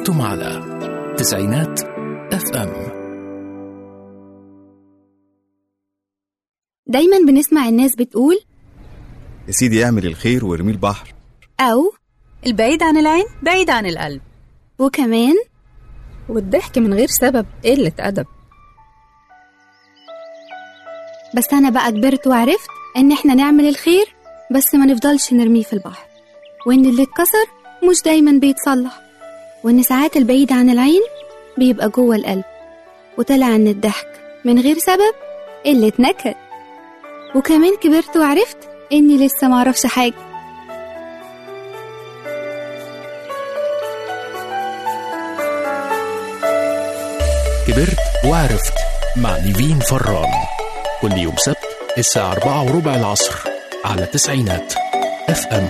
أنتم على تسعينات اف ام دايما بنسمع الناس بتقول يا سيدي اعمل الخير وارميه البحر أو البعيد عن العين بعيد عن القلب وكمان والضحك من غير سبب قلة أدب بس أنا بقى كبرت وعرفت إن إحنا نعمل الخير بس ما نفضلش نرميه في البحر وإن اللي اتكسر مش دايما بيتصلح وإن ساعات البعيد عن العين بيبقى جوه القلب وطلع إن الضحك من غير سبب قلة نكد وكمان كبرت وعرفت إني لسه معرفش حاجة كبرت وعرفت مع نيفين فران كل يوم سبت الساعة أربعة وربع العصر على تسعينات اف ام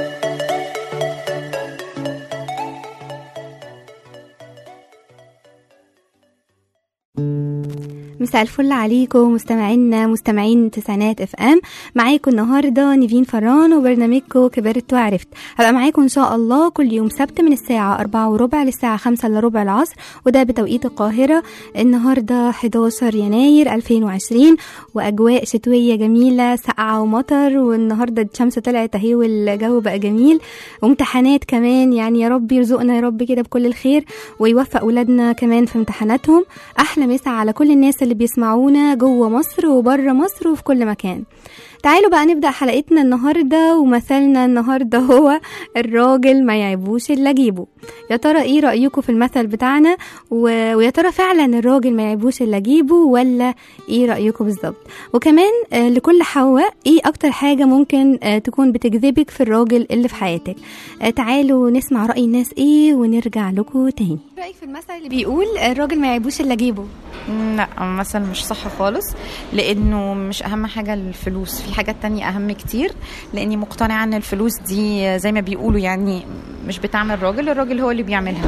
مساء الفل عليكم مستمعينا مستمعين تسعينات اف ام معاكم النهارده نيفين فران وبرنامجكم كبرت وعرفت هبقى معاكم ان شاء الله كل يوم سبت من الساعه أربعة وربع للساعه خمسة الا ربع العصر وده بتوقيت القاهره النهارده 11 يناير 2020 واجواء شتويه جميله سقعه ومطر والنهارده الشمس طلعت اهي والجو بقى جميل وامتحانات كمان يعني يا رب يرزقنا يا رب كده بكل الخير ويوفق ولادنا كمان في امتحاناتهم احلى مسا على كل الناس اللي بيسمعونا جوه مصر وبره مصر وفي كل مكان تعالوا بقى نبدأ حلقتنا النهاردة ومثلنا النهاردة هو الراجل ما يعيبوش إلا جيبه يا ترى ايه رأيكم في المثل بتاعنا و... ويا ترى فعلا الراجل ما يعيبوش إلا جيبه ولا ايه رأيكم بالظبط وكمان آه لكل حواء ايه أكتر حاجة ممكن آه تكون بتجذبك في الراجل اللي في حياتك آه تعالوا نسمع رأي الناس ايه ونرجع لكم تاني رأيك في المثل اللي بيقول الراجل ما يعيبوش إلا جيبه لا مثل مش صح خالص لانه مش اهم حاجه الفلوس في حاجات تانية اهم كتير لاني مقتنعه ان الفلوس دي زي ما بيقولوا يعني مش بتعمل راجل الراجل هو اللي بيعملها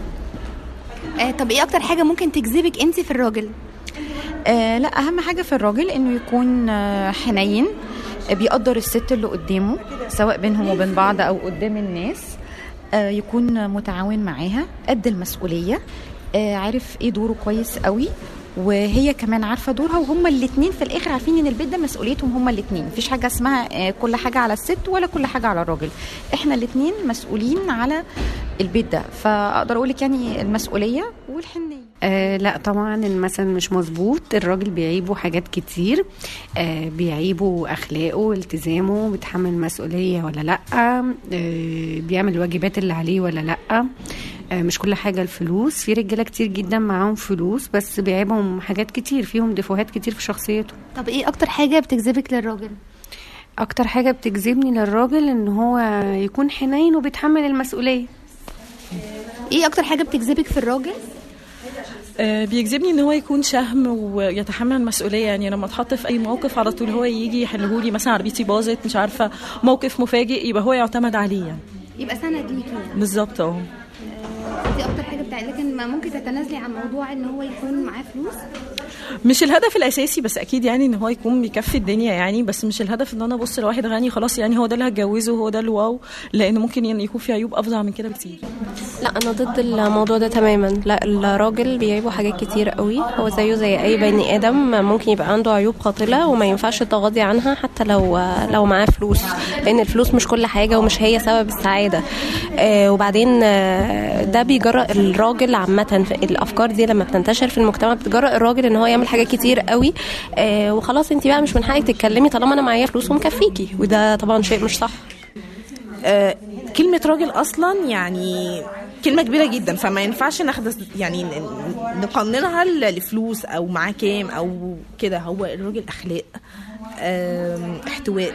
آه طب ايه أكتر حاجة ممكن تجذبك انت في الراجل آه لا اهم حاجه في الراجل انه يكون آه حنين آه، بيقدر الست اللي قدامه سواء بينهم وبين بعض او قدام الناس آه، يكون متعاون معاها قد المسؤوليه آه، عارف ايه دوره كويس قوي وهي كمان عارفه دورها وهما الاثنين في الاخر عارفين ان البيت ده مسؤوليتهم هما الاثنين مفيش حاجه اسمها آه، كل حاجه على الست ولا كل حاجه على الراجل احنا الاثنين مسؤولين على البيت ده فاقدر اقول لك يعني المسؤوليه والحنيه آه لا طبعا المثل مش مظبوط الراجل بيعيبه حاجات كتير آه بيعيبه اخلاقه التزامه بيتحمل مسؤوليه ولا لا آه بيعمل الواجبات اللي عليه ولا لا آه مش كل حاجه الفلوس في رجاله كتير جدا معاهم فلوس بس بيعيبهم حاجات كتير فيهم دفوهات كتير في شخصيته طب ايه أكتر حاجة بتجذبك للراجل اكتر حاجه بتجذبني للراجل ان هو يكون حنين وبيتحمل المسؤوليه ايه أكتر حاجة بتجذبك في الراجل آه، بيجذبني ان هو يكون شهم ويتحمل المسؤوليه يعني لما اتحط في اي موقف على طول هو يجي يحلهولي مثلا عربيتي باظت مش عارفه موقف مفاجئ يبقى هو يعتمد عليه يعني يبقى سند ليكي بالظبط اه دي اكتر حاجه بتاع لكن ما ممكن تتنازلي عن موضوع ان هو يكون معاه فلوس مش الهدف الاساسي بس اكيد يعني ان هو يكون بيكفي الدنيا يعني بس مش الهدف ان انا ابص لواحد غني خلاص يعني هو ده اللي هتجوزه وهو ده الواو لان ممكن يعني يكون في عيوب افظع من كده بكتير لا انا ضد الموضوع ده تماما لا الراجل بيعيبه حاجات كتير قوي هو زيه زي اي بني ادم ممكن يبقى عنده عيوب قاتله وما ينفعش التغاضي عنها حتى لو لو معاه فلوس لان الفلوس مش كل حاجه ومش هي سبب السعاده آه وبعدين آه ده بيجرأ الراجل عامه في الافكار دي لما بتنتشر في المجتمع بتجرأ الراجل ان هو يعمل حاجات كتير قوي آه وخلاص انت بقى مش من حقك تتكلمي طالما انا معايا فلوس ومكفيكي وده طبعا شيء مش صح آه، كلمة راجل أصلا يعني كلمة كبيرة جدا فما ينفعش ناخد يعني ن- نقننها ل- لفلوس أو معاه كام أو كده هو الراجل أخلاق آم، احتواء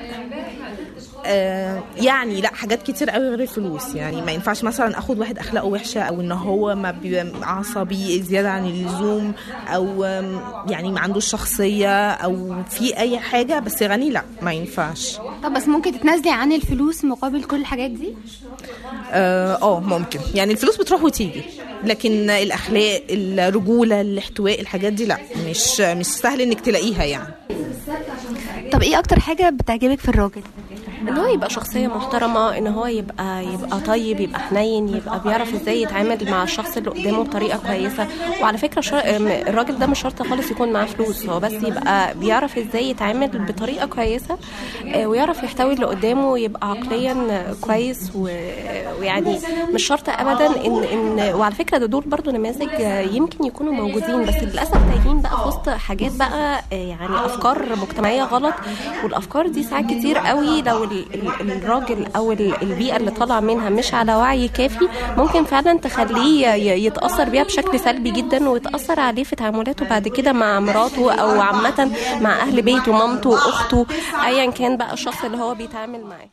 آه، يعني لا حاجات كتير قوي غير الفلوس يعني ما ينفعش مثلا اخد واحد اخلاقه وحشه او ان هو ما بيبقى عصبي زياده عن اللزوم او آم، يعني ما عندوش شخصيه او في اي حاجه بس غني لا ما ينفعش طب بس ممكن تتنازلي عن الفلوس مقابل كل الحاجات دي اه آه، ممكن يعني الفلوس بتروح وتيجي لكن الاخلاق الرجوله الاحتواء الحاجات دي لا مش مش سهل انك تلاقيها يعني طب ايه اكتر حاجه بتعجبك في الراجل ان هو يبقى شخصيه محترمه ان هو يبقى يبقى طيب يبقى حنين يبقى بيعرف ازاي يتعامل مع الشخص اللي قدامه بطريقه كويسه وعلى فكره شر... م- الراجل ده مش شرط خالص يكون معاه فلوس هو بس يبقى بيعرف ازاي يتعامل بطريقه كويسه آه، ويعرف يحتوي اللي قدامه ويبقى عقليا كويس و... ويعني مش شرط ابدا ان ان وعلى فكره ده دول برضو نماذج آه، يمكن يكونوا موجودين بس للاسف تايهين بقى في وسط حاجات بقى آه، يعني افكار مجتمعيه غلط والافكار دي ساعات كتير قوي لو ال- ال- الراجل او ال- البيئه اللي طالع منها مش على وعي كافي ممكن فعلا تخليه ي- يتاثر بيها بشكل سلبي جدا ويتاثر عليه في تعاملاته بعد كده مع مراته او عامه مع اهل بيته مامته اخته ايا كان بقى الشخص اللي هو بيتعامل معاه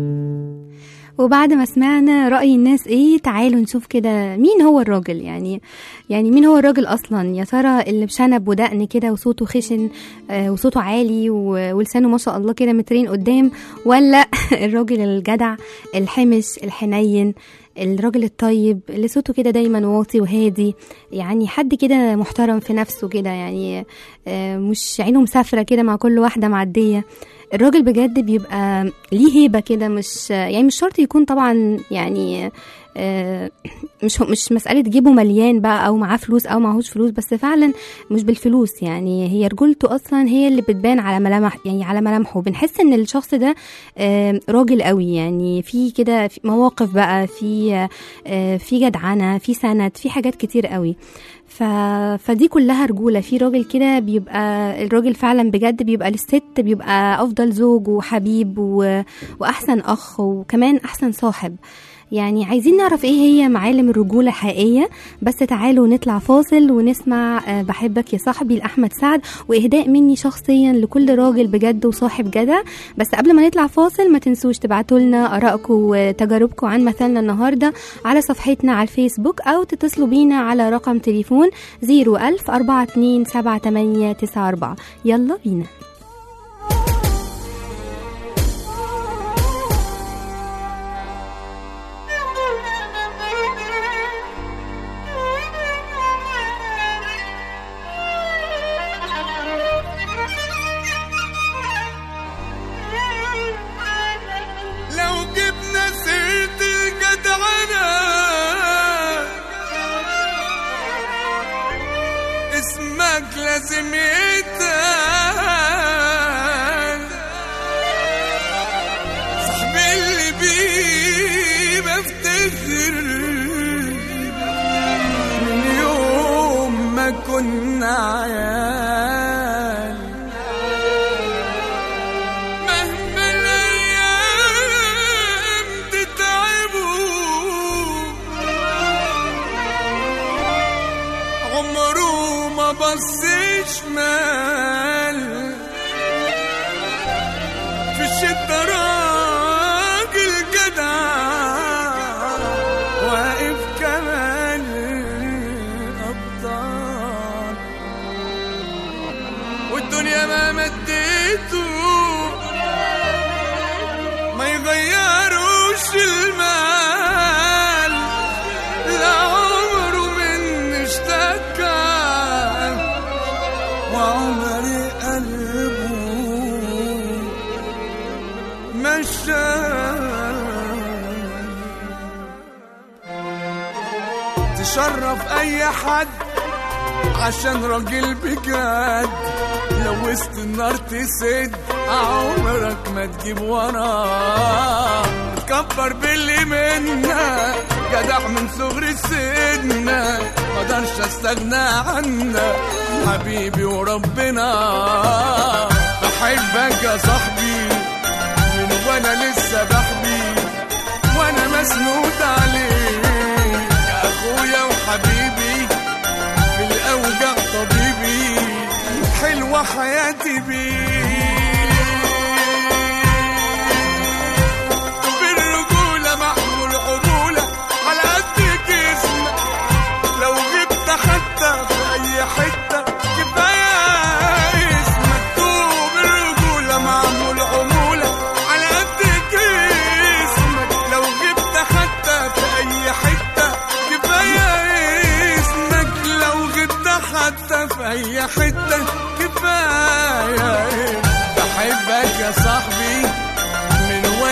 وبعد ما سمعنا رأي الناس ايه تعالوا نشوف كده مين هو الراجل يعني يعني مين هو الراجل اصلا يا ترى اللي بشنب ودقن كده وصوته خشن آه وصوته عالي و- ولسانه ما شاء الله كده مترين قدام ولا الراجل الجدع الحمش الحنين الراجل الطيب اللي صوته كده دايما واطي وهادي يعني حد كده محترم في نفسه كده يعني آه مش عينه مسافرة كده مع كل واحدة معدية الراجل بجد بيبقى ليه هيبة كده مش يعني مش شرط يكون طبعا يعني آه، مش مش مسألة جيبه مليان بقى أو معاه فلوس أو معهوش فلوس بس فعلا مش بالفلوس يعني هي رجولته أصلا هي اللي بتبان على ملامح يعني على ملامحه بنحس إن الشخص ده آه، راجل قوي يعني في كده في مواقف بقى في آه، في جدعنة في سند في حاجات كتير قوي ف... فدي كلها رجولة في راجل كده بيبقى الراجل فعلا بجد بيبقى للست بيبقى أفضل زوج وحبيب و... وأحسن أخ وكمان أحسن صاحب يعني عايزين نعرف ايه هي معالم الرجولة الحقيقية بس تعالوا نطلع فاصل ونسمع آه، بحبك يا صاحبي لأحمد سعد وإهداء مني شخصيا لكل راجل بجد وصاحب جدع بس قبل ما نطلع فاصل ما تنسوش تبعتوا لنا آرائكم وتجاربكم عن مثلنا النهاردة على صفحتنا على الفيسبوك أو تتصلوا بينا على رقم تليفون 01000 427 يلا بينا لو جبنا سيرة الجدعنة اسمك لازم يتقال صاحبي اللي بيه بفتخر من يوم ما كنا عيال مهما الايام تتعبوا عمره ما بص شمال في الشدة راجل جدع واقف كمان الأبطال والدنيا ما مديته ما يغيروش المال لا عمره من اشتكى وعمري قلبه مشى تشرف اي حد عشان راجل بجد لو وسط النار تسد عمرك ما تجيب وراه تكبر باللي منا جدع من صغر السن مقدرش استغنى عنك حبيبي وربنا بحبك يا صاحبي من وانا لسه بحبي وانا مسنود عليك يا اخويا وحبيبي في الاوجع طبيبي حلوه حياتي بيك بالرجوله محمول عموله على قد جسمك لو جبت حتى في اي حته كفايه اسمك دوب الرجوله معمول عموله على قد جسمك لو جبت حتى في اي حته كفايه اسمك لو جبت حتى في اي حته كفايه بحبك يا صاحبي من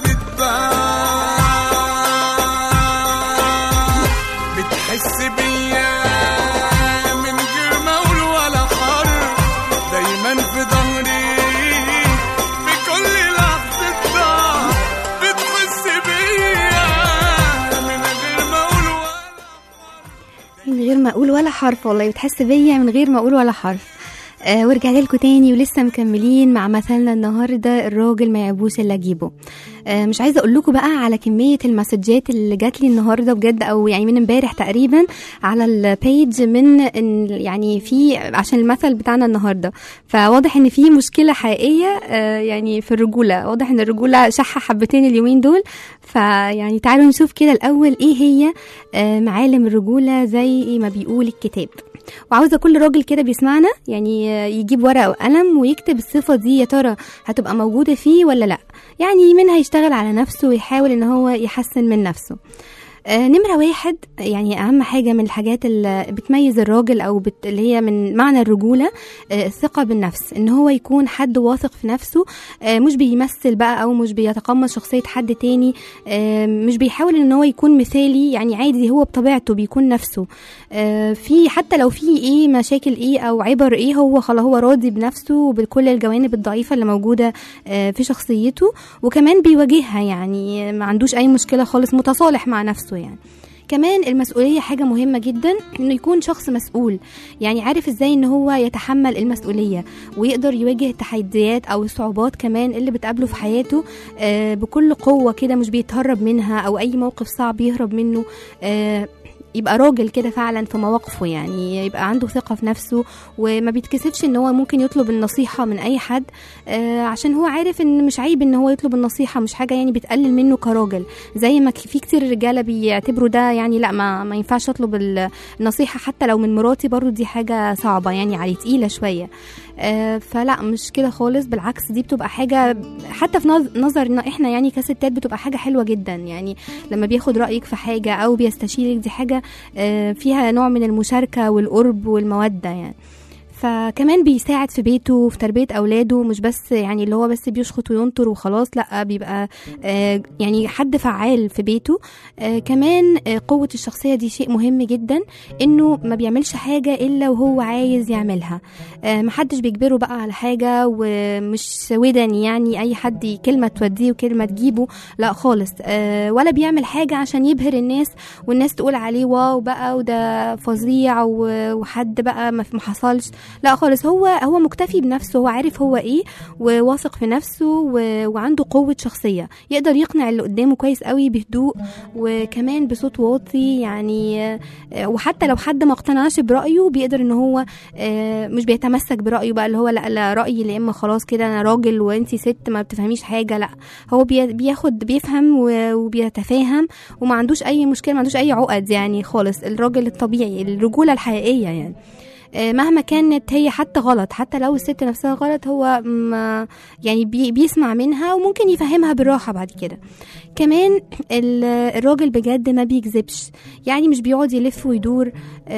تتباع بتحس بيا من غير ما اقول ولا حرف دايما في ظهري في كل لحظة ضعف بتحس بيا من غير ما اقول من غير ما اقول ولا حرف والله بتحس بيا من غير ما اقول ولا حرف آه ورجعت لكم تاني ولسه مكملين مع مثلنا النهارده الراجل ما يعبوش الا جيبه آه مش عايزه اقول لكم بقى على كميه المسجات اللي جات لي النهارده بجد او يعني من امبارح تقريبا على البيج من إن يعني في عشان المثل بتاعنا النهارده فواضح ان في مشكله حقيقيه آه يعني في الرجوله واضح ان الرجوله شحه حبتين اليومين دول فيعني تعالوا نشوف كده الاول ايه هي آه معالم الرجوله زي ما بيقول الكتاب وعاوزه كل راجل كده بيسمعنا يعني يجيب ورقه وقلم ويكتب الصفه دي يا ترى هتبقى موجوده فيه ولا لا يعني منها يشتغل على نفسه ويحاول ان هو يحسن من نفسه آه نمرة واحد يعني أهم حاجة من الحاجات اللي بتميز الراجل أو بت... اللي هي من معنى الرجولة آه الثقة بالنفس إن هو يكون حد واثق في نفسه آه مش بيمثل بقى أو مش بيتقمص شخصية حد تاني آه مش بيحاول إن هو يكون مثالي يعني عادي هو بطبيعته بيكون نفسه آه في حتى لو في إيه مشاكل إيه أو عبر إيه هو خلاص هو راضي بنفسه وبكل الجوانب الضعيفة اللي موجودة آه في شخصيته وكمان بيواجهها يعني ما عندوش أي مشكلة خالص متصالح مع نفسه يعني كمان المسؤولية حاجة مهمة جدا انه يكون شخص مسؤول يعني عارف ازاي ان هو يتحمل المسؤولية ويقدر يواجه التحديات او الصعوبات كمان اللي بتقابله في حياته آه بكل قوة كده مش بيتهرب منها او اي موقف صعب يهرب منه آه يبقى راجل كده فعلا في مواقفه يعني يبقى عنده ثقة في نفسه وما بيتكسفش ان هو ممكن يطلب النصيحة من اي حد آه عشان هو عارف ان مش عيب ان هو يطلب النصيحة مش حاجة يعني بتقلل منه كراجل زي ما في كتير رجالة بيعتبروا ده يعني لا ما, ما ينفعش اطلب النصيحة حتى لو من مراتي برضو دي حاجة صعبة يعني عليه تقيلة شوية آه فلا مش كده خالص بالعكس دي بتبقى حاجة حتى في نظرنا احنا يعني كستات بتبقى حاجة حلوة جدا يعني لما بياخد رأيك في حاجة او بيستشيرك دي حاجة آه فيها نوع من المشاركة والقرب والمودة يعني فكمان بيساعد في بيته وفي تربية أولاده مش بس يعني اللي هو بس بيشخط وينطر وخلاص لأ بيبقى آه يعني حد فعال في بيته آه كمان آه قوة الشخصية دي شيء مهم جدا إنه ما بيعملش حاجة إلا وهو عايز يعملها آه محدش بيجبره بقى على حاجة ومش ودني يعني أي حد كلمة توديه وكلمة تجيبه لا خالص آه ولا بيعمل حاجة عشان يبهر الناس والناس تقول عليه واو بقى وده فظيع وحد بقى ما حصلش لا خالص هو هو مكتفي بنفسه هو عارف هو ايه وواثق في نفسه و... وعنده قوة شخصية يقدر يقنع اللي قدامه كويس قوي بهدوء وكمان بصوت واطي يعني وحتى لو حد ما اقتنعش برأيه بيقدر ان هو مش بيتمسك برأيه بقى اللي هو لا لا رأيي يا اما خلاص كده انا راجل وانتي ست ما بتفهميش حاجة لا هو بياخد بيفهم وبيتفاهم وما عندوش اي مشكلة ما عندوش اي عقد يعني خالص الراجل الطبيعي الرجولة الحقيقية يعني مهما كانت هي حتى غلط حتى لو الست نفسها غلط هو ما يعني بي بيسمع منها وممكن يفهمها بالراحة بعد كده كمان الراجل بجد ما بيكذبش يعني مش بيقعد يلف ويدور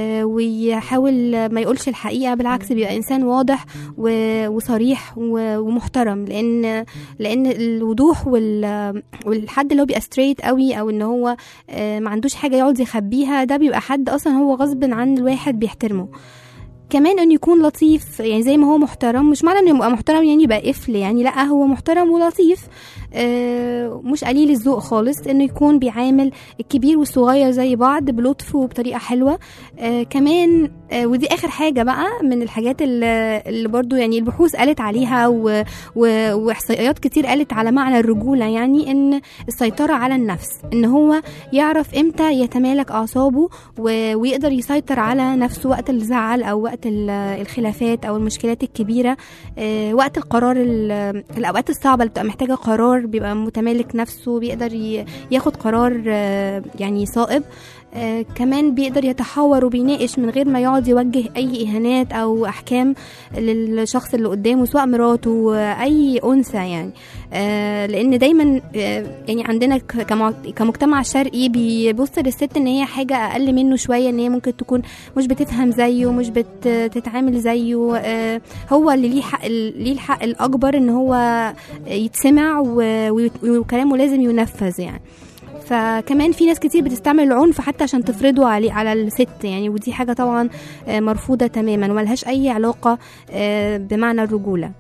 ويحاول ما يقولش الحقيقة بالعكس بيبقى إنسان واضح وصريح ومحترم لأن لأن الوضوح والحد اللي هو بيبقى ستريت قوي أو إن هو ما عندوش حاجة يقعد يخبيها ده بيبقى حد أصلا هو غصب عن الواحد بيحترمه كمان انه يكون لطيف يعني زي ما هو محترم مش معنى انه يبقى محترم يعني يبقى قفل يعني لا هو محترم ولطيف آه مش قليل الذوق خالص انه يكون بيعامل الكبير والصغير زي بعض بلطف وبطريقه حلوه آه كمان آه ودي اخر حاجه بقى من الحاجات اللي, اللي برضو يعني البحوث قالت عليها و و واحصائيات كتير قالت على معنى الرجوله يعني ان السيطره على النفس ان هو يعرف امتى يتمالك اعصابه ويقدر يسيطر على نفسه وقت الزعل او وقت الخلافات او المشكلات الكبيره وقت القرار الاوقات الصعبه اللي بتبقى محتاجه قرار بيبقى متمالك نفسه بيقدر ياخد قرار يعني صائب آه كمان بيقدر يتحاور وبيناقش من غير ما يقعد يوجه اي اهانات او احكام للشخص اللي قدامه سواء مراته آه، اي انثى يعني آه لان دايما آه يعني عندنا ك- كمع- كمجتمع شرقي بيبص للست ان هي حاجه اقل منه شويه ان هي ممكن تكون مش بتفهم زيه مش بتتعامل زيه آه هو اللي ليه حق ليه الحق الاكبر ان هو يتسمع و- ويت- وكلامه لازم ينفذ يعني فكمان في ناس كتير بتستعمل العنف حتى عشان تفرضه علي على الست يعني ودي حاجه طبعا آه، مرفوضه تماما وملهاش اي علاقه آه، بمعنى الرجوله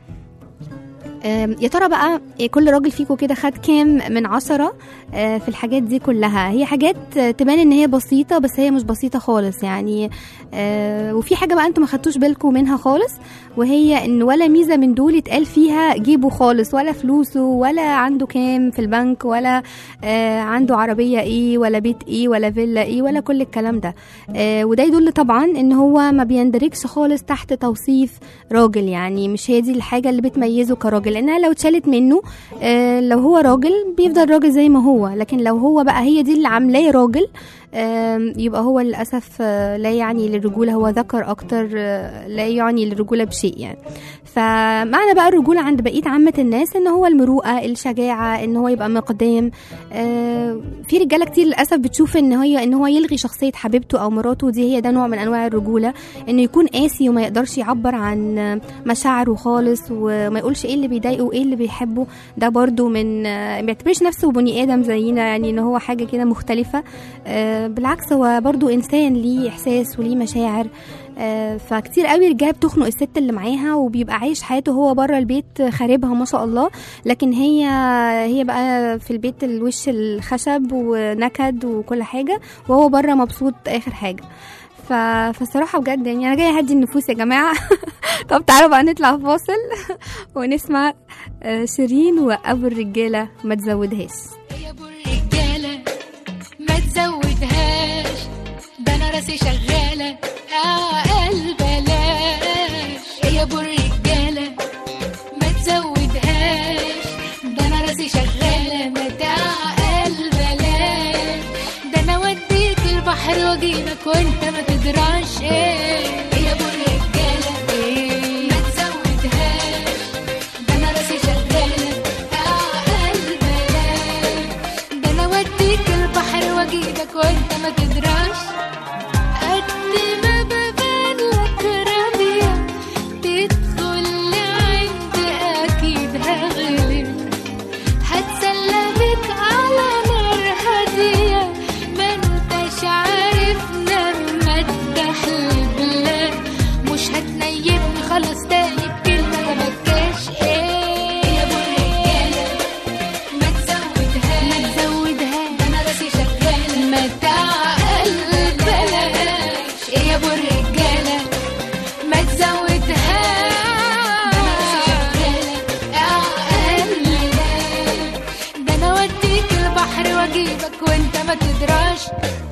آم، يا ترى بقى إيه كل راجل فيكم كده خد كام من عشرة آه، في الحاجات دي كلها هي حاجات آه، تبان ان هي بسيطة بس هي مش بسيطة خالص يعني آه، وفي حاجة بقى انتوا ما خدتوش بالكم منها خالص وهي ان ولا ميزة من دول اتقال فيها جيبه خالص ولا فلوسه ولا عنده كام في البنك ولا آه، عنده عربية ايه ولا بيت ايه ولا فيلا ايه ولا كل الكلام ده آه، وده يدل طبعا ان هو ما بيندرجش خالص تحت توصيف راجل يعني مش هي دي الحاجة اللي بتميزه كراجل لانها لو اتشالت منه آه، لو هو راجل بيفضل راجل زي ما هو لكن لو هو بقى هي دي اللي عاملاه راجل آم، يبقى هو للأسف آه، لا يعني للرجولة هو ذكر أكتر آه، لا يعني للرجولة بشيء يعني فمعنى بقى الرجولة عند بقية عامة الناس إن هو المروءة الشجاعة إن هو يبقى مقدام آه، في رجالة كتير للأسف بتشوف إن هي إن هو يلغي شخصية حبيبته أو مراته دي هي ده نوع من أنواع الرجولة إنه يكون قاسي وما يقدرش يعبر عن مشاعره خالص وما يقولش إيه اللي بيضايقه وإيه اللي بيحبه ده برضو من آه، ما بيعتبرش نفسه بني آدم زينا يعني إن هو حاجة كده مختلفة آه، بالعكس هو برضو إنسان ليه إحساس وليه مشاعر آه، فكتير قوي رجاله بتخنق الست اللي معاها وبيبقى عايش حياته هو بره البيت خاربها ما شاء الله لكن هي هي بقى في البيت الوش الخشب ونكد وكل حاجه وهو بره مبسوط اخر حاجه ف... فالصراحه بجد يعني انا جايه اهدي النفوس يا جماعه طب تعالوا بقى نطلع فاصل ونسمع آه، شيرين وابو الرجاله ما تزودهاش رجالة ما تزودهاش ده انا راسي شغالة اقل بلاش يا ابو الرجالة ما تزودهاش ده انا راسي شغالة ما تعقل بلاش ده انا اوديك البحر واجيبك وانت ما تدراش ايه يا ابو الرجالة ما تزودهاش ده انا راسي شغالة اقل بلاش ده انا اوديك البحر واجيبك وانت ما تدراش قد ما ببان لك راضية تدخل لعند اكيد هغلب هتسلى بك على نار هادية ما انتش عارف لما تحلب لا مش هتنيبني خلاص تاني بكلمة ما بكاش ايه يا ابو الرجالة ما تزودها ما تزودها ده انا راسي شغال ما تعقل بلاش ايه يا ابو الرجالة ما تزودها ده انا راسي شغالة اقل ده انا اوديك البحر واجيبك وانت ما تدراش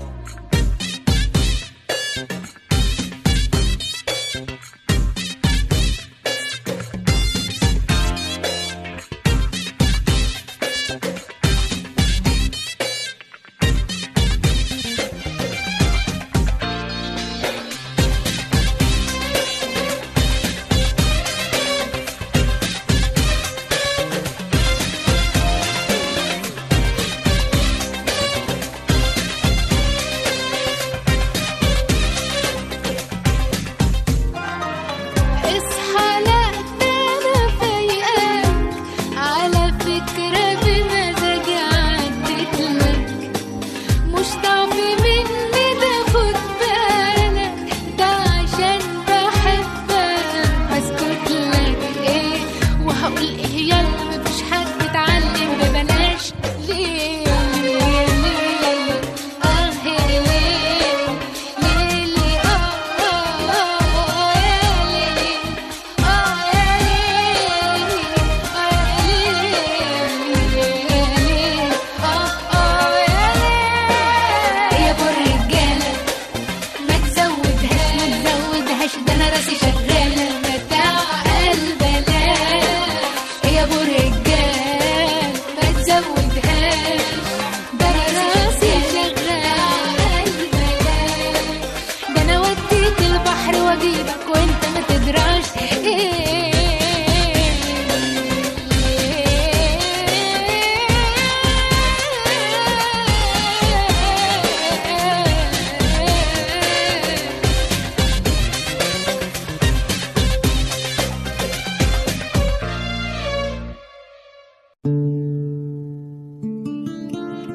اصحى لا انا فايقاك على فكرة بمزاجي عدت لك مش ضعف مني ده خد بالك ده عشان بحبك بسكت لك ايه وهقول ايه يلا مفيش حد اتعلم ببلاش ليه ليه ليه اه ليه ليه ليه اه اه يا ليه اه يا ليه اه يا ليه اه اه يا ليه يا ابو الرجاله ما تزودهاش ما تزودهاش ده انا راسي شغاله ما تعقل بلاش يا ابو الرجال ما تزودهاش ده انا راسي شغاله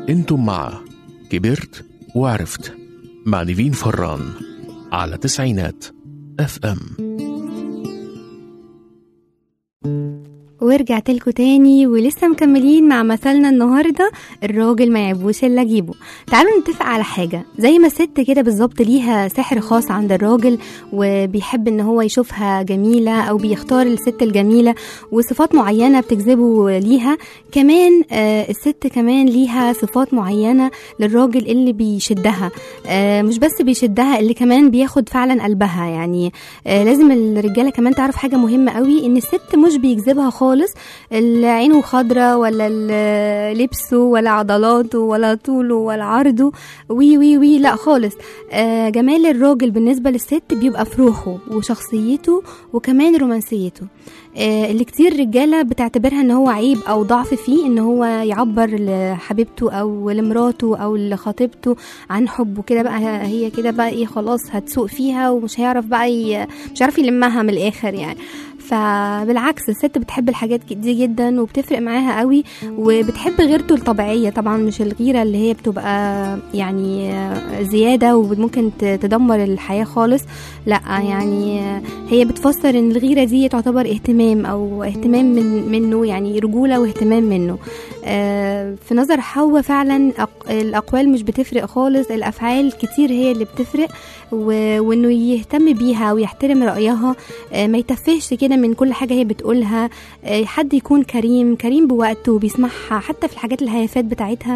انتم مع كبرت وعرفت مع نيفين فران على تسعينات اف ام ورجعت لكم تاني ولسه مكملين مع مثلنا النهارده الراجل ما يعيبوش الا جيبه تعالوا نتفق على حاجه زي ما الست كده بالظبط ليها سحر خاص عند الراجل وبيحب ان هو يشوفها جميله او بيختار الست الجميله وصفات معينه بتجذبه ليها كمان آه الست كمان ليها صفات معينه للراجل اللي بيشدها آه مش بس بيشدها اللي كمان بياخد فعلا قلبها يعني آه لازم الرجاله كمان تعرف حاجه مهمه قوي ان الست مش بيجذبها خالص ال- عينه خضرة ولا ال- لبسه ولا عضلاته ولا طوله ولا عرضه وي وي وي لا خالص آه جمال الراجل بالنسبة للست بيبقى في روحه وشخصيته وكمان رومانسيته آه اللي كتير رجالة بتعتبرها ان هو عيب او ضعف فيه ان هو يعبر لحبيبته او لمراته او لخطيبته عن حبه كده بقى هي كده بقى ايه خلاص هتسوق فيها ومش هيعرف بقى ي... مش هيعرف يلمها من الاخر يعني فبالعكس الست بتحب الحاجات دي جدا وبتفرق معاها قوي وبتحب غيرته الطبيعيه طبعا مش الغيره اللي هي بتبقى يعني زياده وممكن ت- تدمر الحياه خالص لا يعني هي بتفسر ان الغيره دي تعتبر اهتمام او اهتمام من منه يعني رجوله واهتمام منه آه، في نظر حواء فعلا أق- الاقوال مش بتفرق خالص الافعال كتير هي اللي بتفرق و- وانه يهتم بيها ويحترم رايها آه، ما يتفهش كده من كل حاجه هي بتقولها آه، حد يكون كريم كريم بوقته بيسمعها حتى في الحاجات الهيافات بتاعتها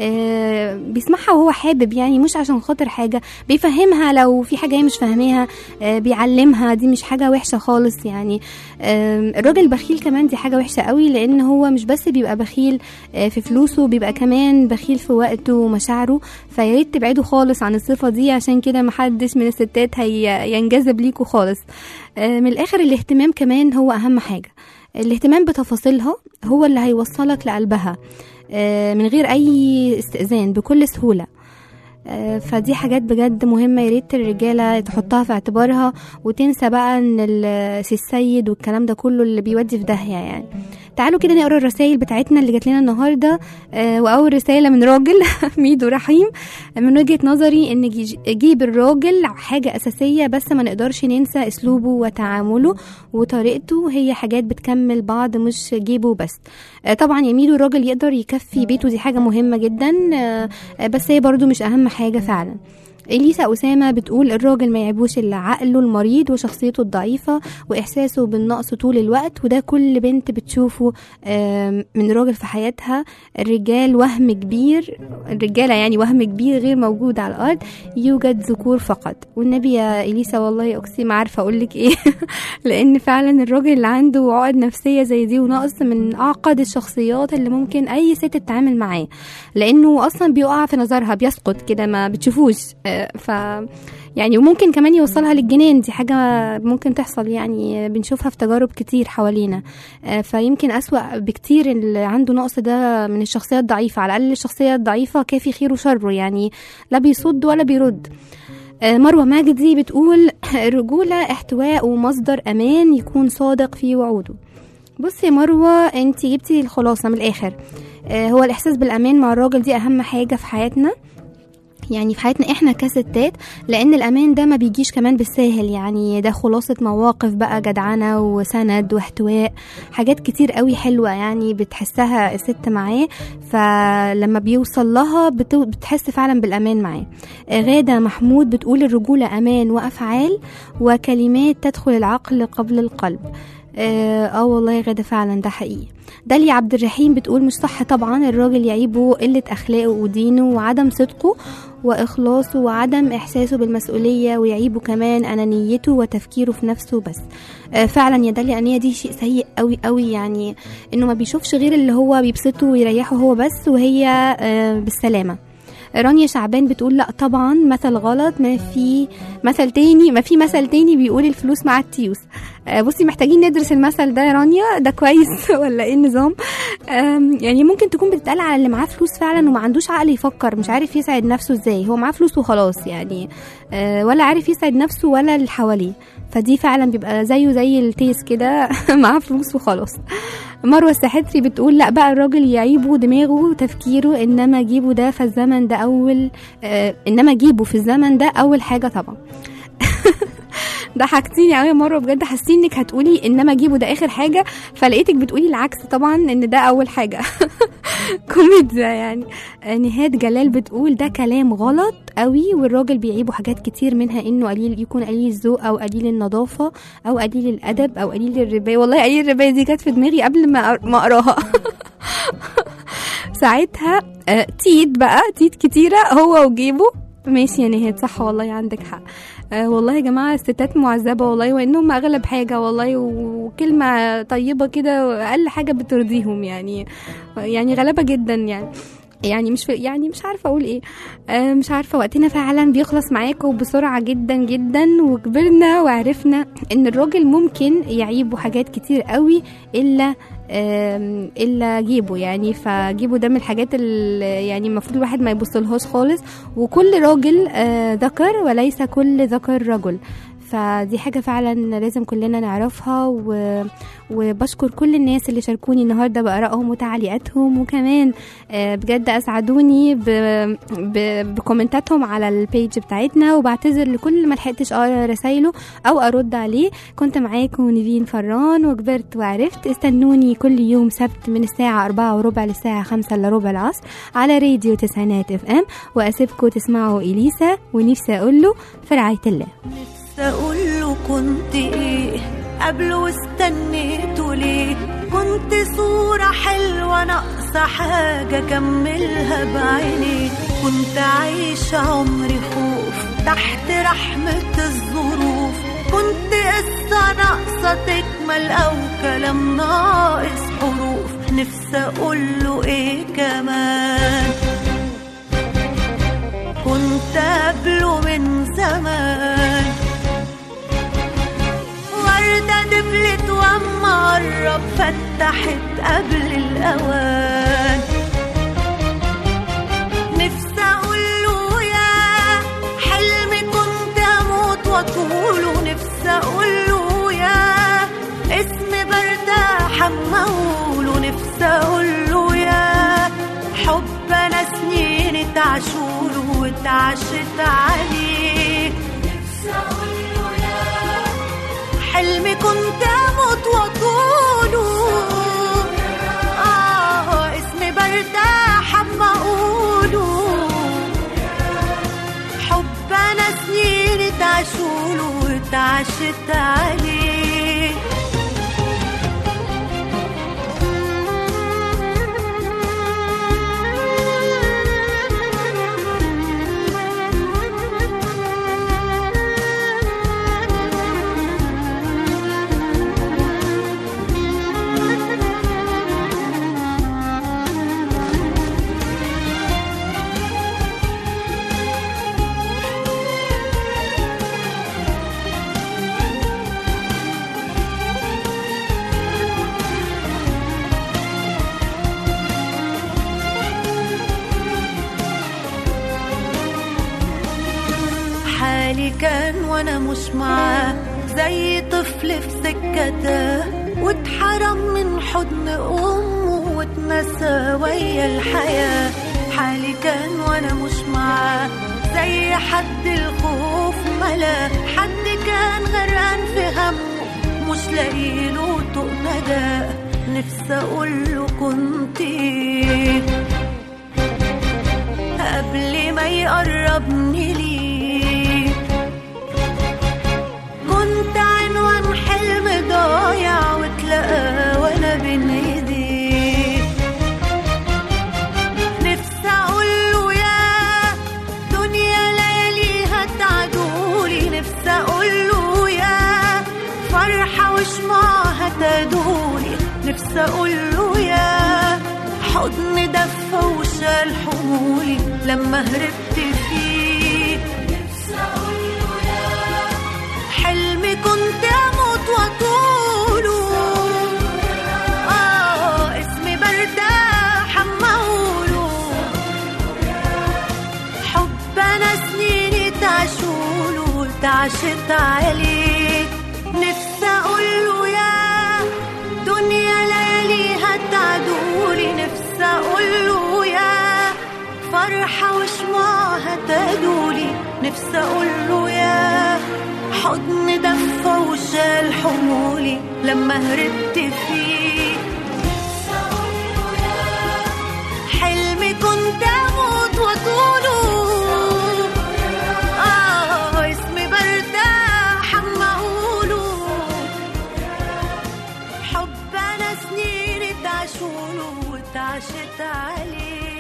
آه، بيسمعها وهو حابب يعني مش عشان خاطر حاجه بيفهمها لو في حاجه هي مش فاهماها آه، بيعلمها دي مش حاجه وحشه خالص يعني آم، الراجل البخيل كمان دي حاجه وحشه قوي لان هو مش بس بيبقى بخيل آه، في فلوسه بيبقى كمان بخيل في وقته ومشاعره فياريت تبعدوا خالص عن الصفه دي عشان كده محدش من الستات هي ينجذب ليكوا خالص آه، من الاخر الاهتمام كمان هو اهم حاجه الاهتمام بتفاصيلها هو اللي هيوصلك لقلبها آه، من غير اي استئذان بكل سهوله آه، فدي حاجات بجد مهمة يا ريت الرجالة تحطها في اعتبارها وتنسى بقى ان ال- سي السيد والكلام ده كله اللي بيودي في داهية يعني تعالوا كده نقرا الرسائل بتاعتنا اللي جات لنا النهارده آه، واول رساله من راجل ميدو رحيم من وجهه نظري ان جي- جيب الراجل حاجه اساسيه بس ما نقدرش ننسى اسلوبه وتعامله وطريقته هي حاجات بتكمل بعض مش جيبه بس آه، طبعا يا ميدو الراجل يقدر يكفي بيته دي حاجه مهمه جدا آه، آه، بس هي برضو مش اهم حاجه فعلا إليسا أسامة بتقول الراجل ما يعيبوش إلا عقله المريض وشخصيته الضعيفة وإحساسه بالنقص طول الوقت وده كل بنت بتشوفه آم، من راجل في حياتها الرجال وهم كبير الرجالة يعني وهم كبير غير موجود على الأرض يوجد ذكور فقط والنبي يا إليسا والله أقسي ما عارفة أقولك إيه لأن فعلا الراجل اللي عنده عقد نفسية زي دي ونقص من أعقد الشخصيات اللي ممكن أي ست تتعامل معاه لأنه أصلا بيقع في نظرها بيسقط كده ما بتشوفوش آه، ف يعني وممكن كمان يوصلها للجنان دي حاجة ممكن تحصل يعني بنشوفها في تجارب كتير حوالينا آه، فيمكن أسوأ بكتير اللي عنده نقص ده من الشخصية الضعيفة على الأقل الشخصية الضعيفة كافي خير وشره يعني لا بيصد ولا بيرد آه، مروة مجدي بتقول الرجولة احتواء ومصدر أمان يكون صادق في وعوده بصي يا مروة انت جبتي الخلاصة من الآخر آه، هو الإحساس بالأمان مع الراجل دي أهم حاجة في حياتنا يعني في حياتنا احنا كستات لان الامان ده ما بيجيش كمان بالساهل يعني ده خلاصه مواقف بقى جدعنه وسند واحتواء حاجات كتير قوي حلوه يعني بتحسها الست معاه فلما بيوصل لها بتو- بتحس فعلا بالامان معاه آه، غاده محمود بتقول الرجوله امان وافعال وكلمات تدخل العقل قبل القلب اه آه والله يا غاده فعلا ده حقيقي داليا عبد الرحيم بتقول مش صح طبعا الراجل يعيبه قله اخلاقه ودينه وعدم صدقه واخلاصه وعدم احساسه بالمسؤوليه ويعيبه كمان انانيته وتفكيره في نفسه بس آه فعلا يا داليا انيه دي شيء سيء قوي قوي يعني انه ما بيشوفش غير اللي هو بيبسطه ويريحه هو بس وهي آه بالسلامه رانيا شعبان بتقول لا طبعا مثل غلط ما في مثل تاني ما في مثل تاني بيقول الفلوس مع التيوس آه، بصي محتاجين ندرس المثل ده يا رانيا ده كويس ولا ايه النظام آم، يعني ممكن تكون بتتقال على اللي معاه فلوس فعلا وما عندوش عقل يفكر مش عارف يسعد نفسه ازاي هو معاه فلوس وخلاص يعني آه، ولا عارف يسعد نفسه ولا اللي حواليه فدي فعلا بيبقى زيه زي التيس كده معاه فلوس وخلاص مروه السحتري بتقول لا بقى الراجل يعيبه دماغه وتفكيره انما جيبه ده في الزمن ده اول آه انما جيبه في الزمن ده اول حاجه طبعا ضحكتيني قوي يا مروه بجد حاسين انك هتقولي انما جيبه ده اخر حاجه فلقيتك بتقولي العكس طبعا ان ده اول حاجه كوميديا يعني آه، نهاد جلال بتقول ده كلام غلط قوي والراجل بيعيبه حاجات كتير منها انه قليل يكون قليل الذوق او قليل النظافه او قليل الادب او قليل الربايه والله قليل الربايه دي جت في دماغي قبل ما أر- ما اقراها ساعتها آه، تيت بقى تيت كتيره هو وجيبه ماشي يا نهاد صح والله عندك حق آه والله يا جماعة الستات معذبة والله وإنهم أغلب حاجة والله وكلمة طيبة كده أقل حاجة بترضيهم يعني يعني غلابة جدا يعني يعني مش يعني مش عارفه اقول ايه آه مش عارفه وقتنا فعلا بيخلص معاكم بسرعه جدا جدا وكبرنا وعرفنا ان الراجل ممكن يعيبه حاجات كتير قوي الا آم، الا جيبه يعني فجيبه ده من الحاجات اللي يعني المفروض الواحد ما يبصلهاش خالص وكل راجل آه، ذكر وليس كل ذكر رجل فدي حاجة فعلا لازم كلنا نعرفها و... وبشكر كل الناس اللي شاركوني النهاردة بآرائهم وتعليقاتهم وكمان آه، بجد أسعدوني ب... ب... بكومنتاتهم على البيج بتاعتنا وبعتذر لكل ما لحقتش أقرأ رسايله أو أرد عليه كنت معاكم نيفين فران وكبرت وعرفت استنوني كل يوم سبت من الساعة أربعة وربع للساعة خمسة إلا ربع العصر على راديو تسعينات اف ام وأسيبكم تسمعوا إليسا ونفسي أقول له في رعاية الله اقول له كنت ايه قبل واستنيته ليه كنت صورة حلوة ناقصة حاجة كملها بعيني كنت عايشة عمري خوف تحت رحمة الظروف كنت قصة ناقصة تكمل أو كلام ناقص حروف نفسي أقول له إيه كمان كنت قبله من زمان وردة دبلت واما قرب فتحت قبل الأوان نفسي أقوله يا حلمي كنت أموت وأطوله نفسي أقوله يا اسمي برتاح أما أقوله نفسي أقوله يا حب أنا سنين اتعشوله واتعشت عليه نفسي أقوله يا حلمي كنت اموت واطوله اه اسمي برتاح اما اقوله حب انا سنين اتعشوله واتعشت عليه حالي كان وانا مش معاه زي طفل في سكته واتحرم من حضن امه واتنسى ويا الحياه حالي كان وانا مش معاه زي حد الخوف ملا حد كان غرقان في همه مش لاقيله طوق نجاه نفسي اقوله كنت إيه قبل ما يقربني ليه كنت عنوان حلم ضايع واتلقى وانا بين ايديه نفسي اقوله يا دنيا لياليها تعدولي نفسي اقوله يا فرحة وشمعها تدولي نفسي اقوله يا حضن دفى وشال حمولي لما هربت فيه نفسي اقوله يا حلمي كنت اموت واطوله اه اسمي برتاح اما اقوله حب انا سنيني تعشوله تعشت عليه نفسي اقوله يا دنيا لياليها فرحة وشموعها تقولي نفسي أقوله يا حضن دفى وشال حمولي لما هربت فيه حلمي كنت أموت وأطوله آه اسمي برتاح أما أقوله حب أنا سنين اتعشوله واتعشت عليه